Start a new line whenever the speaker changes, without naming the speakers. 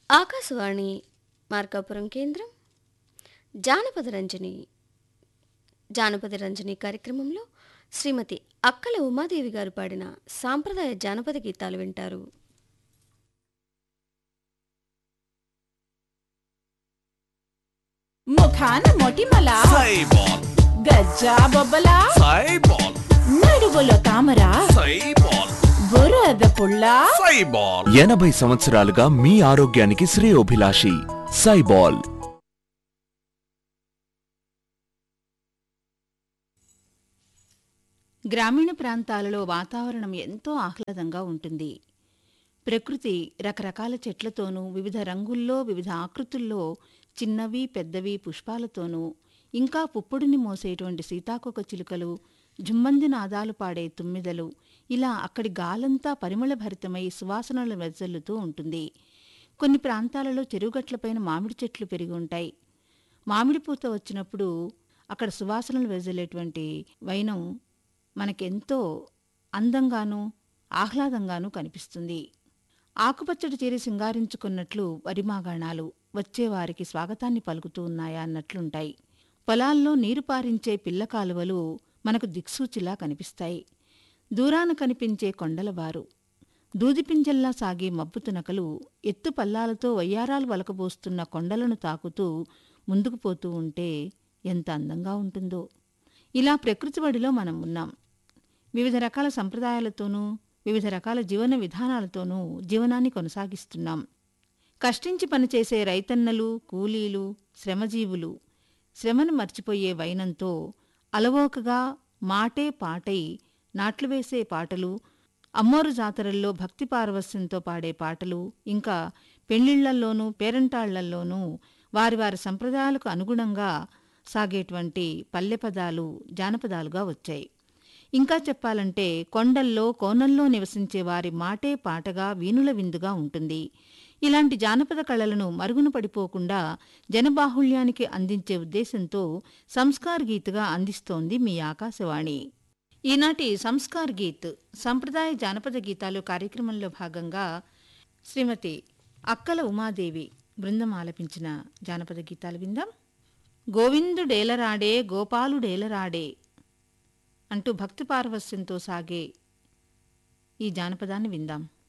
ఆకాశవాణి మార్కాపురం కేంద్రం జానపద రంజని జానపద రంజని కార్యక్రమంలో శ్రీమతి అక్కల ఉమాదేవి గారు పాడిన సాంప్రదాయ జానపద గీతాలు వింటారు
ముఖాన మొటిమల
సైబాల్
గజ్జా బొబ్బల
సైబాల్
నడువులో తామర
సైబాల్
బురద పుల్ల
సైబాల్
ఎనభై సంవత్సరాలుగా మీ ఆరోగ్యానికి శ్రేయోభిలాషి సైబాల్
గ్రామీణ ప్రాంతాలలో వాతావరణం ఎంతో ఆహ్లాదంగా ఉంటుంది ప్రకృతి రకరకాల చెట్లతోనూ వివిధ రంగుల్లో వివిధ ఆకృతుల్లో చిన్నవి పెద్దవి పుష్పాలతోనూ ఇంకా పుప్పొడిని మోసేటువంటి సీతాకొక చిలుకలు జుమ్మంది నాదాలు పాడే తుమ్మిదలు ఇలా అక్కడి గాలంతా పరిమళభరితమై సువాసనలు వెదజల్లుతూ ఉంటుంది కొన్ని ప్రాంతాలలో చెరువుగట్లపైన మామిడి చెట్లు పెరిగి ఉంటాయి మామిడి పూత వచ్చినప్పుడు అక్కడ సువాసనలు వెదజల్లేటువంటి వైనం మనకెంతో అందంగానూ ఆహ్లాదంగానూ కనిపిస్తుంది ఆకుపచ్చడి చీర సింగారించుకున్నట్లు వరిమాగాణాలు వచ్చేవారికి స్వాగతాన్ని పలుకుతూ ఉన్నాయా అన్నట్లుంటాయి పొలాల్లో నీరు పారించే పిల్ల కాలువలు మనకు దిక్సూచిలా కనిపిస్తాయి దూరాన కనిపించే కొండలవారు దూదిపింజల్లా సాగే మబ్బు తునకలు ఎత్తు పల్లాలతో వయ్యారాలు వలకబోస్తున్న కొండలను తాకుతూ ముందుకు పోతూ ఉంటే ఎంత అందంగా ఉంటుందో ఇలా ప్రకృతి బడిలో మనం ఉన్నాం వివిధ రకాల సంప్రదాయాలతోనూ వివిధ రకాల జీవన విధానాలతోనూ జీవనాన్ని కొనసాగిస్తున్నాం కష్టించి పనిచేసే రైతన్నలు కూలీలు శ్రమజీవులు శ్రమను మర్చిపోయే వైనంతో అలవోకగా మాటే పాటై నాట్లు వేసే పాటలు అమ్మోరు జాతరల్లో భక్తి పారవస్యంతో పాడే పాటలు ఇంకా పెళ్లిళ్లల్లోనూ పేరంటాళ్లల్లోనూ వారి వారి సంప్రదాయాలకు అనుగుణంగా సాగేటువంటి పల్లెపదాలు జానపదాలుగా వచ్చాయి ఇంకా చెప్పాలంటే కొండల్లో కోనల్లో నివసించే వారి మాటే పాటగా వీణుల విందుగా ఉంటుంది ఇలాంటి జానపద కళలను మరుగున పడిపోకుండా జనబాహుళ్యానికి అందించే ఉద్దేశంతో సంస్కార్ గీత్గా అందిస్తోంది మీ ఆకాశవాణి ఈనాటి సంస్కార్ గీత్ సంప్రదాయ జానపద గీతాలు కార్యక్రమంలో భాగంగా శ్రీమతి అక్కల ఉమాదేవి బృందం ఆలపించిన జానపద గీతాలు విందాం గోవిందుడేలరాడే గోపాలుడేలరాడే అంటూ భక్తి పారవస్యంతో సాగే ఈ జానపదాన్ని విందాం